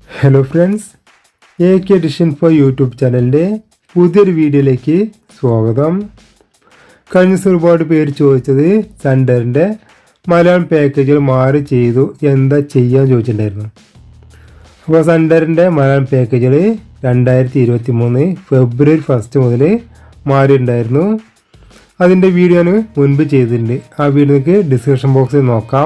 hello friends A K ഡിഷൻ four YouTube ചാനലിൻ്റെ പുതിയൊരു വീഡിയോയിലേക്ക് സ്വാഗതം കഴിഞ്ഞ ദിവസം ഒരുപാട് പേര് ചോദിച്ചത് സണ്ടറിൻ്റെ മലയാളം പാക്കേജുകൾ മാറി ചെയ്തു എന്താ ചെയ്യാൻ ചോദിച്ചിട്ടുണ്ടായിരുന്നു അപ്പോൾ സണ്ടറിൻ്റെ മലയാളം പാക്കേജുകൾ രണ്ടായിരത്തി ഇരുപത്തി മൂന്ന് ഫെബ്രുവരി ഫസ്റ്റ് മുതൽ മാറിയിട്ടുണ്ടായിരുന്നു അതിൻ്റെ വീഡിയോ ഞാൻ മുൻപ് ചെയ്തിട്ടുണ്ട് ആ വീഡിയോക്ക് ഡിസ്ക്രിപ്ഷൻ ബോക്സിൽ നോക്കാം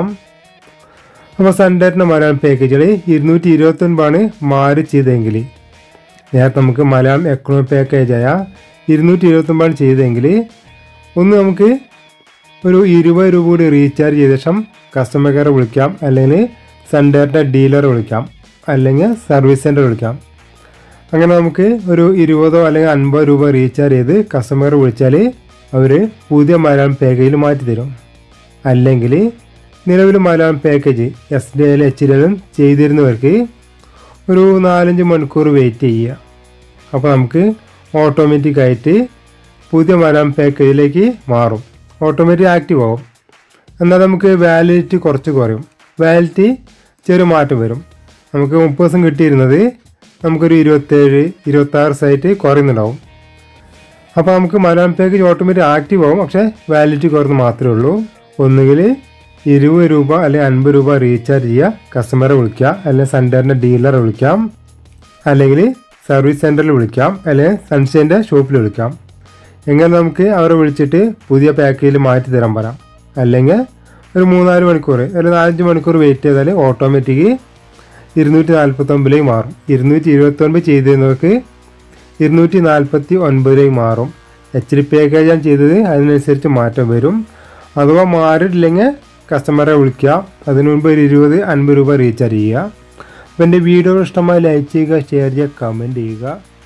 അപ്പോൾ സൺഡേറ്റിൻ്റെ മലയാളം പാക്കേജുകൾ ഇരുന്നൂറ്റി ഇരുപത്തൊൻപതാണ് മാറി ചെയ്തെങ്കിൽ നേരത്തെ നമുക്ക് മലയാളം എക്കണോമി പാക്കേജായ ഇരുന്നൂറ്റി ഇരുപത്തൊൻപതാണ് ചെയ്തെങ്കിൽ ഒന്ന് നമുക്ക് ഒരു ഇരുപത് രൂപ കൂടി റീചാർജ് ചെയ്ത ശേഷം കസ്റ്റമർ കെയറെ വിളിക്കാം അല്ലെങ്കിൽ സൺഡേറ്റിൻ്റെ ഡീലറെ വിളിക്കാം അല്ലെങ്കിൽ സർവീസ് സെൻറ്റർ വിളിക്കാം അങ്ങനെ നമുക്ക് ഒരു ഇരുപതോ അല്ലെങ്കിൽ അൻപത് രൂപ റീചാർജ് ചെയ്ത് കസ്റ്റമർ വിളിച്ചാൽ അവർ പുതിയ മലയാളം പാക്കേജിൽ മാറ്റി തരും അല്ലെങ്കിൽ നിലവിൽ Malayalam package S D L H D എല്ലും ചെയ്തിരുന്നവർക്ക് ഒരു നാലഞ്ച് മണിക്കൂർ വെയിറ്റ് ചെയ്യുക അപ്പോൾ നമുക്ക് ഓട്ടോമാറ്റിക് ആയിട്ട് പുതിയ മലയാളം പാക്കേജിലേക്ക് മാറും ഓട്ടോമാറ്റിക് ആക്റ്റീവ് ആവും എന്നാൽ നമുക്ക് വാലിഡിറ്റി കുറച്ച് കുറയും വാലിഡിറ്റി ചെറിയ മാറ്റം വരും നമുക്ക് മുപ്പത് ദിവസം കിട്ടിയിരുന്നത് നമുക്കൊരു ഇരുപത്തേഴ് ഇരുപത്താറ് സൈറ്റ് കുറയുന്നുണ്ടാവും അപ്പോൾ നമുക്ക് മലയാളം പാക്കേജ് ഓട്ടോമാറ്റിക് ആക്റ്റീവ് ആവും പക്ഷേ വാലിഡിറ്റി കുറഞ്ഞ് മാത്രമേ ഉള്ളൂ ഒന്നുകിൽ ഇരുപത് രൂപ അല്ലെങ്കിൽ അൻപത് രൂപ റീചാർജ് ചെയ്യുക കസ്റ്റമറെ വിളിക്കുക അല്ലെങ്കിൽ സൺഡറിൻ്റെ ഡീലറെ വിളിക്കാം അല്ലെങ്കിൽ സർവീസ് സെൻറ്ററിൽ വിളിക്കാം അല്ലെങ്കിൽ സൺഷൈൻ്റെ ഷോപ്പിൽ വിളിക്കാം എങ്ങനെ നമുക്ക് അവരെ വിളിച്ചിട്ട് പുതിയ പാക്കേജിൽ മാറ്റി തരാൻ പറയാം അല്ലെങ്കിൽ ഒരു മൂന്നാല് മണിക്കൂർ അല്ലെങ്കിൽ നാലഞ്ച് മണിക്കൂർ വെയിറ്റ് ചെയ്താൽ ഓട്ടോമാറ്റിക് ഇരുന്നൂറ്റി നാൽപ്പത്തൊമ്പതിലേക്ക് മാറും ഇരുന്നൂറ്റി ഇരുപത്തൊൻപത് ചെയ്തിരുന്നവർക്ക് ഇരുന്നൂറ്റി നാൽപ്പത്തി ഒൻപതിലേക്ക് മാറും എച്ച് ഡി പാക്കേജാണ് ചെയ്തത് അതിനനുസരിച്ച് മാറ്റം വരും അഥവാ മാറിയിട്ടില്ലെങ്കിൽ കസ്റ്റമറെ വിളിക്കുക അതിനു മുൻപ് ഒരു ഇരുപത് അൻപത് രൂപ റീചാർജ് ചെയ്യുക അപ്പോൾ എൻ്റെ വീഡിയോ ഇഷ്ടമായി ലൈക്ക് ചെയ്യുക ഷെയർ ചെയ്യുക കമൻറ്റ് ചെയ്യുക